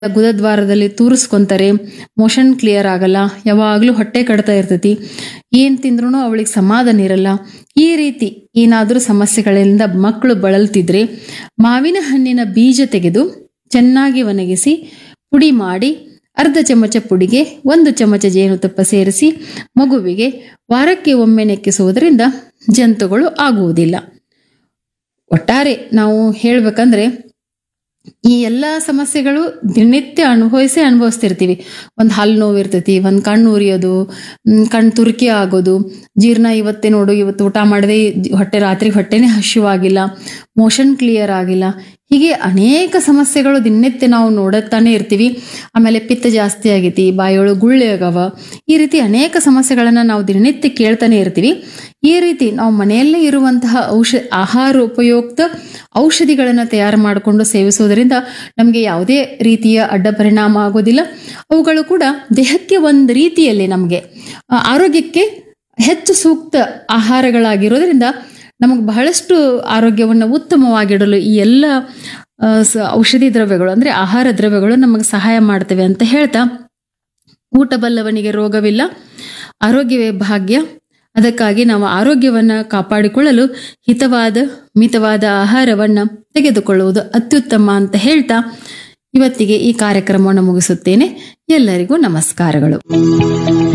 ಗುದದ್ವಾರದಲ್ಲಿ ತೂರಿಸ್ಕೊಂತಾರೆ motion clear ಆಗಲ್ಲ ಯಾವಾಗಲೂ ಹೊಟ್ಟೆ ಕಡ್ತಾ ಇರ್ತೈತಿ ಏನ್ ತಿಂದ್ರೂ ಅವಳಿಗೆ ಸಮಾಧಾನ ಇರಲ್ಲ ಈ ರೀತಿ ಏನಾದರೂ ಸಮಸ್ಯೆಗಳಿಂದ ಮಕ್ಕಳು ಬಳಲ್ತಿದ್ರೆ ಮಾವಿನ ಹಣ್ಣಿನ ಬೀಜ ತೆಗೆದು ಚೆನ್ನಾಗಿ ಒಣಗಿಸಿ ಪುಡಿ ಮಾಡಿ ಅರ್ಧ ಚಮಚ ಪುಡಿಗೆ ಒಂದು ಚಮಚ ಜೇನುತುಪ್ಪ ಸೇರಿಸಿ ಮಗುವಿಗೆ ವಾರಕ್ಕೆ ಒಮ್ಮೆ ನೆಕ್ಕಿಸುವುದರಿಂದ ಜಂತುಗಳು ಆಗುವುದಿಲ್ಲ ಒಟ್ಟಾರೆ ನಾವು ಹೇಳ್ಬೇಕಂದ್ರೆ ಈ ಎಲ್ಲ ಸಮಸ್ಯೆಗಳು ದಿನನಿತ್ಯ ಅನುಭವಿಸೇ ಅನುಭವಿಸ್ತಿರ್ತೀವಿ ಒಂದು ಹಲ್ಲು ನೋವು ಇರ್ತೈತಿ ಒಂದು ಕಣ್ಣು ಉರಿಯೋದು ಮ್, ಕಣ್ಣು ತುರ್ಕಿ ಆಗೋದು ಜೀರ್ಣ ಇವತ್ತೇ ನೋಡು ಇವತ್ತು ಊಟ ಮಾಡದೆ ಹೊಟ್ಟೆ ರಾತ್ರಿ ಹೊಟ್ಟೆನೇ ಹಸಿವಾಗಿಲ್ಲ ಮೋಷನ್ ಕ್ಲಿಯರ್ ಆಗಿಲ್ಲ ಹೀಗೆ ಅನೇಕ ಸಮಸ್ಯೆಗಳು ದಿನನಿತ್ಯ ನಾವು ನೋಡುತ್ತಾನೆ ಇರ್ತೀವಿ ಆಮೇಲೆ ಪಿತ್ತ ಜಾಸ್ತಿ ಆಗೈತಿ ಬಾಯೊಳಗೆ ಗುಳ್ಳೆ ಆಗವ ಈ ರೀತಿ ಅನೇಕ ಸಮಸ್ಯೆಗಳನ್ನು ನಾವು ದಿನನಿತ್ಯ ಕೇಳ್ತಾನೆ ಇರ್ತೀವಿ ಈ ರೀತಿ ನಾವು ಮನೆಯಲ್ಲೇ ಇರುವಂತಹ ಔಷ ಆಹಾರ ಉಪಯುಕ್ತ ಔಷಧಿಗಳನ್ನು ತಯಾರು ಮಾಡಿಕೊಂಡು ಸೇವಿಸುವುದರಿಂದ ನಮಗೆ ಯಾವುದೇ ರೀತಿಯ ಅಡ್ಡ ಪರಿಣಾಮ ಆಗೋದಿಲ್ಲ ಅವುಗಳು ಕೂಡ ದೇಹಕ್ಕೆ ಒಂದು ರೀತಿಯಲ್ಲಿ ನಮಗೆ ಆ, ಆರೋಗ್ಯಕ್ಕೆ ಹೆಚ್ಚು ಸೂಕ್ತ ಆಹಾರಗಳಾಗಿರೋದ್ರಿಂದ ನಮಗೆ ಬಹಳಷ್ಟು ಆರೋಗ್ಯವನ್ನು ಉತ್ತಮವಾಗಿಡಲು ಈ ಎಲ್ಲ ಆ, ಸ- ಔಷಧಿ ದ್ರವ್ಯಗಳು ಅಂದರೆ ಆಹಾರ ದ್ರವ್ಯಗಳು ನಮಗೆ ಸಹಾಯ ಮಾಡ್ತವೆ ಅಂತ ಹೇಳ್ತಾ ಊಟ ಬಲ್ಲವನಿಗೆ ರೋಗವಿಲ್ಲ ಆರೋಗ್ಯವೇ ಭಾಗ್ಯ ಅದಕ್ಕಾಗಿ ನಾವು ಆರೋಗ್ಯವನ್ನು ಕಾಪಾಡಿಕೊಳ್ಳಲು ಹಿತವಾದ ಮಿತವಾದ ಆಹಾರವನ್ನು ತೆಗೆದುಕೊಳ್ಳುವುದು ಅತ್ಯುತ್ತಮ ಅಂತ ಹೇಳ್ತಾ ಇವತ್ತಿಗೆ ಈ ಕಾರ್ಯಕ್ರಮವನ್ನು ಮುಗಿಸುತ್ತೇನೆ ಎಲ್ಲರಿಗೂ ನಮಸ್ಕಾರಗಳು